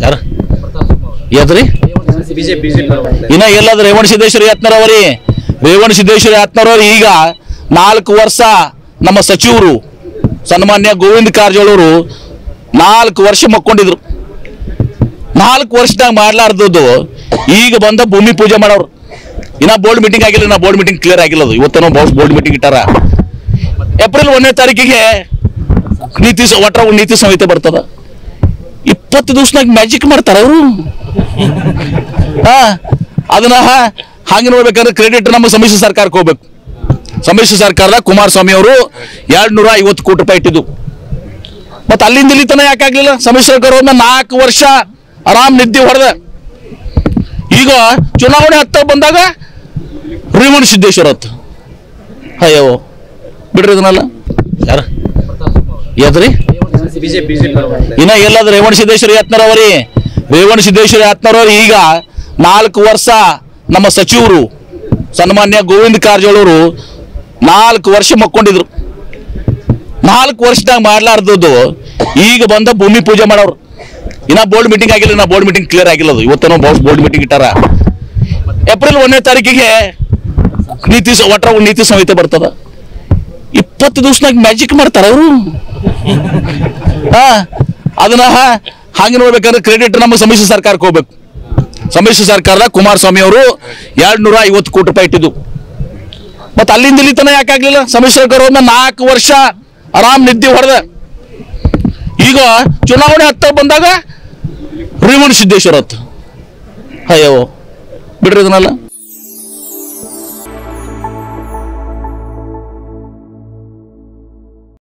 ಯಾರು ಯಾವ್ದ್ರಿ ಬಿಜೆಪಿ ಇನ್ನ ಎಲ್ಲದ ರೇವಣ ಸಿದ್ದೇಶ್ವರ ಯತ್ನರವರಿ ರೇವಣ ಸಿದ್ದೇಶ್ವರ ಯತ್ನರವರು ಈಗ ನಾಲ್ಕು ವರ್ಷ ನಮ್ಮ ಸಚಿವರು ಸನ್ಮಾನ್ಯ ಗೋವಿಂದ ಕಾರಜೋಳ ಅವರು ನಾಲ್ಕು ವರ್ಷ ಮಕ್ಕೊಂಡಿದ್ರು ನಾಲ್ಕು ವರ್ಷದಾಗ ಮಾಡ್ಲಾರ್ದದ್ದು ಈಗ ಬಂದ ಭೂಮಿ ಪೂಜೆ ಮಾಡೋರು ಇನ್ನ ಬೋರ್ಡ್ ಮೀಟಿಂಗ್ ಆಗಿಲ್ಲ ನಾ ಬೋರ್ಡ್ ಮೀಟಿಂಗ್ ಕ್ಲಿಯರ್ ಆಗಿಲ್ಲ ಅದು ಇವತ್ತೇನೋ ಬೋರ್ಡ್ ಮೀಟಿಂಗ್ ಇಟ್ಟಾರ ಏಪ್ರಿಲ್ ಒಂದನೇ ತಾರೀಕಿಗೆ ನೀತಿ ಸ- ಒಟ್ರ ಒಂದ್ ನೀತಿ ಸಂಹಿತೆ ಬರ್ತದ ಇಪ್ಪತ್ತು ದಿವ್ಸನಾಗ ಮ್ಯಾಜಿಕ್ ಮಾಡ್ತಾರ ಅವರು ಹಾ ಅದನ್ನ ಹಾಗೆ ನೋಡ್ಬೇಕಂದ್ರೆ ಕ್ರೆಡಿಟ್ ನಮ್ಮ ಸಮ್ಮಿಶ್ರ ಸರ್ಕಾರಕ್ಕೆ ಹೋಗ್ಬೇಕು ಸಮ್ಮಿಶ್ರ ಸರ್ಕಾರದ ಕುಮಾರಸ್ವಾಮಿ ಅವರು ಎರಡ್ ನೂರ ಐವತ್ತು ಕೋಟಿ ರೂಪಾಯಿ ಇಟ್ಟಿದ್ದು ಮತ್ತೆ ಅಲ್ಲಿಂದ ಇಲ್ಲಿ ತನ ಯಾಕಾಗ್ಲಿಲ್ಲ ಸಮ್ಮಿಶ್ರ ಸರ್ಕಾರ ಹೋದ್ಮೇಲೆ ನಾಲ್ಕು ವರ್ಷ ಆರಾಮ್ ನಿದ್ದೆ ಹೊಡೆದ ಈಗ ಚುನಾವಣೆ ಹತ್ತ ಬಂದಾಗ ರೇವಣ ಸಿದ್ದೇಶ್ವರ ಹತ್ತು ಅಯ್ಯೋ ಬಿಡ್ರಿ ಇದನ್ನಲ್ಲ ಯಾರ ಯಾವ್ದ್ರಿ ಬಿಜೆಪಿ ಇನ್ನ ಎಲ್ಲದ ರೇವಣ ಸಿದ್ದೇಶ್ವರ ಯತ್ನರವರಿ ರೇವಣ ಸಿದ್ದೇಶ್ವರ ಯತ್ನರವರು ಈಗ ನಾಲ್ಕು ವರ್ಷ ನಮ್ಮ ಸಚಿವರು ಸನ್ಮಾನ್ಯ ಗೋವಿಂದ ಕಾರಜೋಳ ಅವರು ನಾಲ್ಕು ವರ್ಷ ಮಕ್ಕೊಂಡಿದ್ರು ನಾಲ್ಕು ವರ್ಷದಾಗ ಮಾಡ್ಲಾರ್ದದ್ದು ಈಗ ಬಂದ ಭೂಮಿ ಪೂಜೆ ಮಾಡೋರು ಇನ್ನ ಬೋರ್ಡ್ ಮೀಟಿಂಗ್ ಆಗಿಲ್ಲ ನಾ ಬೋರ್ಡ್ ಮೀಟಿಂಗ್ ಕ್ಲಿಯರ್ ಆಗಿಲ್ಲ ಅದು ಇವತ್ತೇನೋ ಬೋರ್ಡ್ ಮೀಟಿಂಗ್ ಇಟ್ಟಾರ ಏಪ್ರಿಲ್ ಒಂದನೇ ತಾರೀಕಿಗೆ ನೀತಿ ಸ- ಒಟ್ರ ಒಂದ್ ನೀತಿ ಸಂಹಿತೆ ಬರ್ತದ ಇಪ್ಪತ್ತು ದಿವ್ಸನಾಗ ಮ್ಯಾಜಿಕ್ ಮಾಡ್ತಾರ ಅವರು ಹಾ ಅದನ್ನ ಹಾಗೆ ನೋಡ್ಬೇಕಂದ್ರೆ ಕ್ರೆಡಿಟ್ ನಮ್ಮ ಸಮ್ಮಿಶ್ರ ಸರ್ಕಾರಕ್ಕೆ ಹೋಗ್ಬೇಕು ಸಮ್ಮಿಶ್ರ ಸರ್ಕಾರದ ಕುಮಾರಸ್ವಾಮಿ ಅವರು ಎರಡ್ ನೂರ ಐವತ್ತು ಕೋಟಿ ರೂಪಾಯಿ ಇಟ್ಟಿದ್ದು ಮತ್ತೆ ಅಲ್ಲಿಂದ ಇಲ್ಲಿ ತನ ಯಾಕಾಗ್ಲಿಲ್ಲ ಸಮ್ಮಿಶ್ರ ಸರ್ಕಾರ ಹೋದ್ಮೇಲೆ ನಾಲ್ಕು ವರ್ಷ ಆರಾಮ್ ನಿದ್ದೆ ಹೊಡೆದ ಈಗ ಚುನಾವಣೆ ಹತ್ತ ಬಂದಾಗ ರೇವಣ ಸಿದ್ದೇಶ್ವರ ಹತ್ತು ಅಯ್ಯೋ ಬಿಡ್ರಿ ಇದನ್ನಲ್ಲ